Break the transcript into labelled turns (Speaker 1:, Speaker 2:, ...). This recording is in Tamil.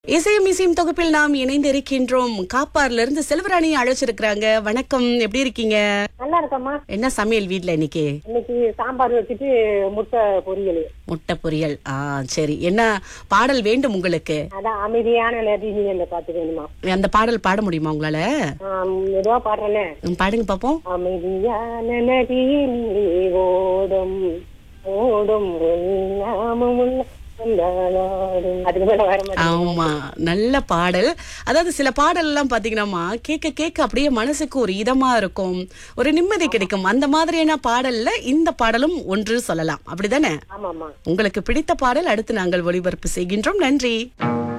Speaker 1: இசையும் இசையும் தொகுப்பில் நாம் இணைந்து இருக்கின்றோம் காப்பார்ல இருந்து செல்வராணியை அழைச்சிருக்கிறாங்க வணக்கம் எப்படி இருக்கீங்க
Speaker 2: நல்லா இருக்கம்மா
Speaker 1: என்ன சமையல் வீட்ல இன்னைக்கு
Speaker 2: இன்னைக்கு சாம்பார் வச்சுட்டு முட்டை பொரியல்
Speaker 1: முட்டை பொரியல் ஆ சரி என்ன பாடல் வேண்டும் உங்களுக்கு
Speaker 2: அதான் அமைதியான நதினி அந்த பாட்டு வேணுமா
Speaker 1: அந்த பாடல் பாட முடியுமா உங்களால
Speaker 2: ஆம், மெதுவா பாடுறேனே
Speaker 1: ம், பாடுங்க பாப்போம்
Speaker 2: அமைதியான நதியிலே ஓடும் ஓடும் நாமும் உள்ள வந்தாளாடும். அதுக்கு மேல வர மாட்டேன்
Speaker 1: ஆமா நல்ல பாடல் அதாவது சில பாடல் எல்லாம் பாத்தீங்கன்னா கேட்க கேட்க அப்படியே மனசுக்கு ஒரு இதமா இருக்கும் ஒரு நிம்மதி கிடைக்கும் அந்த மாதிரியான பாடல்ல இந்த பாடலும் ஒன்று சொல்லலாம் அப்படிதானே
Speaker 2: ஆமாமா
Speaker 1: உங்களுக்கு பிடித்த பாடல் அடுத்து நாங்கள் ஒளிபரப்பு செய்கின்றோம் நன்றி